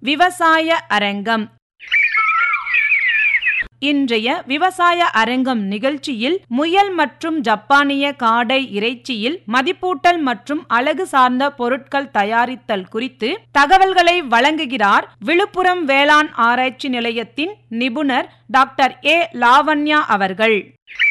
விவசாய அரங்கம் இன்றைய விவசாய அரங்கம் நிகழ்ச்சியில் முயல் மற்றும் ஜப்பானிய காடை இறைச்சியில் மதிப்பூட்டல் மற்றும் அழகு சார்ந்த பொருட்கள் தயாரித்தல் குறித்து தகவல்களை வழங்குகிறார் விழுப்புரம் வேளாண் ஆராய்ச்சி நிலையத்தின் நிபுணர் டாக்டர் ஏ லாவண்யா அவர்கள்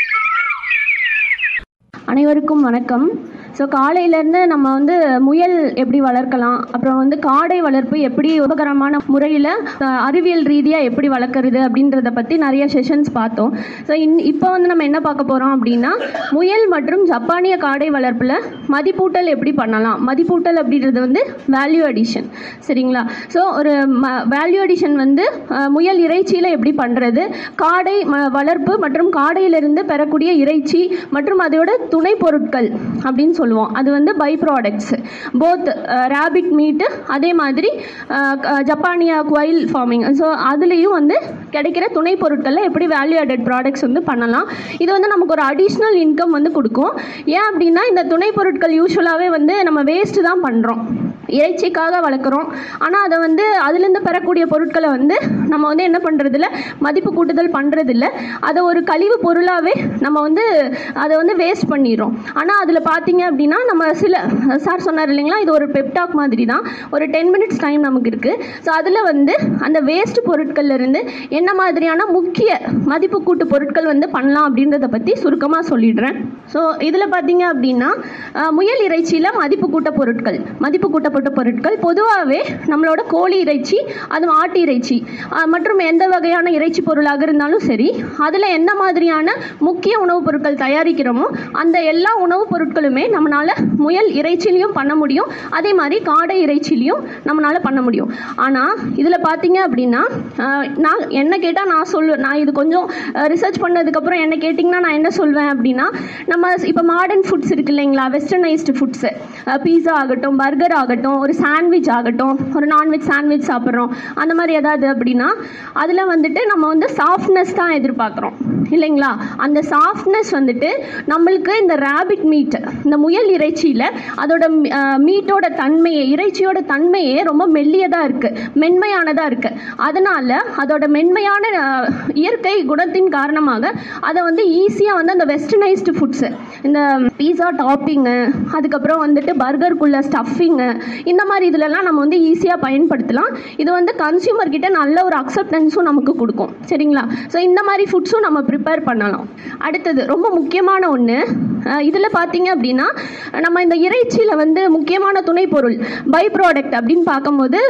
அனைவருக்கும் வணக்கம் ஸோ காலையிலேருந்து நம்ம வந்து முயல் எப்படி வளர்க்கலாம் அப்புறம் வந்து காடை வளர்ப்பு எப்படி உபகரமான முறையில் அறிவியல் ரீதியாக எப்படி வளர்க்குறது அப்படின்றத பற்றி நிறைய செஷன்ஸ் பார்த்தோம் ஸோ இன் இப்போ வந்து நம்ம என்ன பார்க்க போகிறோம் அப்படின்னா முயல் மற்றும் ஜப்பானிய காடை வளர்ப்பில் மதிப்பூட்டல் எப்படி பண்ணலாம் மதிப்பூட்டல் அப்படின்றது வந்து வேல்யூ அடிஷன் சரிங்களா ஸோ ஒரு ம வேல்யூ அடிஷன் வந்து அஹ், முயல் இறைச்சியில் எப்படி பண்ணுறது காடை ம வளர்ப்பு மற்றும் காடையிலிருந்து பெறக்கூடிய இறைச்சி மற்றும் அதோட துணை பொருட்கள் அப்படின்னு சொல்லுவோம் அது வந்து பை ப்ராடக்ட்ஸ் போத் ரேபிட் மீட்டு அதே மாதிரி அஹ், க- ஜப்பானிய குவைல் ஃபார்மிங் ஸோ அதுலேயும் வந்து கிடைக்கிற துணை பொருட்களில் எப்படி வேல்யூ ஆடட் ப்ராடக்ட்ஸ் வந்து பண்ணலாம் இது வந்து நமக்கு ஒரு அடிஷ்னல் இன்கம் வந்து கொடுக்கும் ஏன் அப்படின்னா இந்த துணை பொருட்கள் யூஸ்வலாகவே வந்து நம்ம வேஸ்ட்டு தான் பண்ணுறோம் இறைச்சிக்காக வளர்க்குறோம் ஆனால் அதை வந்து அதுலேருந்து பெறக்கூடிய பொருட்களை வந்து நம்ம வந்து என்ன பண்ணுறதில்ல மதிப்பு கூட்டுதல் பண்ணுறதில்ல அதை ஒரு கழிவு பொருளாகவே நம்ம வந்து அதை வந்து வேஸ்ட் பண்ணிடுறோம் ஆனால் அதில் பார்த்தீங்க அப்படின்னா நம்ம சில சார் சொன்னார் இல்லைங்களா இது ஒரு பெப்டாக் மாதிரி தான் ஒரு டென் மினிட்ஸ் டைம் நமக்கு இருக்குது ஸோ அதில் வந்து அந்த வேஸ்ட் பொருட்கள்ல இருந்து என்ன மாதிரியான முக்கிய மதிப்பு கூட்டு பொருட்கள் வந்து பண்ணலாம் அப்படின்றத பற்றி சுருக்கமாக சொல்லிடுறேன் ஸோ இதில் பார்த்தீங்க அப்படின்னா அஹ், முயல் இறைச்சியில் மதிப்பு கூட்ட பொருட்கள் மதிப்பு கூட்டப்பட்ட பொருட்கள் பொதுவாகவே நம்மளோட கோழி இறைச்சி அதுவும் ஆட்டு இறைச்சி அஹ், மற்றும் எந்த வகையான இறைச்சி பொருளாக இருந்தாலும் சரி அதில் என்ன மாதிரியான முக்கிய உணவுப் பொருட்கள் தயாரிக்கிறோமோ அந்த எல்லா உணவுப் பொருட்களுமே நம்மளால் முயல் இறைச்சிலையும் பண்ண முடியும் அதே மாதிரி காடை இறைச்சிலையும் நம்மளால் பண்ண முடியும் ஆனால் இதில் பார்த்தீங்க அப்படின்னா அஹ், நான் என்ன கேட்டால் நான் சொல்லுவேன் நான் இது கொஞ்சம் ரிசர்ச் பண்ணதுக்கப்புறம் என்ன கேட்டிங்கன்னா நான் என்ன சொல்வேன் அப்படின்னா நம்ம இப்போ மாடர்ன் ஃபுட்ஸ் இருக்கு இல்லைங்களா வெஸ்டர்னைஸ்டு ஃபுட்ஸு பீஸா ஆகட்டும் பர்கர் ஆகட்டும் ஒரு சாண்ட்விச் ஆகட்டும் ஒரு நான்வெஜ் சாண்ட்விச் சாப்பிட்றோம் அந்த மாதிரி ஏதாவது அப்படின்னா அதில் வந்துட்டு நம்ம வந்து சாஃப்ட்னஸ் தான் எதிர்பார்க்குறோம் இல்லைங்களா அந்த சாஃப்ட்னஸ் வந்துட்டு நம்மளுக்கு இந்த ரேபிட் மீட் இந்த முயல் இறைச்சியில் அதோட மீட்டோட தன்மையை இறைச்சியோட தன்மையே ரொம்ப மெல்லியதாக இருக்குது மென்மையானதாக இருக்குது அதனால் அதோட மென்மையான அஹ், இயற்கை குணத்தின் காரணமாக அதை வந்து ஈஸியாக வந்து அந்த வெஸ்டர்னைஸ்டு ஃபுட்ஸு இந்த பீஸா டாப்பிங்கு அதுக்கப்புறம் வந்துட்டு பர்கருக்குள்ள ஸ்டஃபிங்கு இந்த மாதிரி இதுலலாம் நம்ம வந்து ஈஸியாக பயன்படுத்தலாம் இது வந்து கன்சியூமர் கிட்ட நல்ல ஒரு அக்செப்டன்ஸும் நமக்கு கொடுக்கும் சரிங்களா ஸோ இந்த மாதிரி ஃபுட்ஸும் நம்ம ப்ரிப்பேர் பண்ணலாம் அடுத்தது ரொம்ப முக்கியமான ஒன்று இதில் பார்த்தீங்க அப்படின்னா நம்ம இந்த இறைச்சியில் வந்து முக்கியமான துணை பொருள் பை ப்ராடக்ட் அப்படின்னு பார்க்கும்போது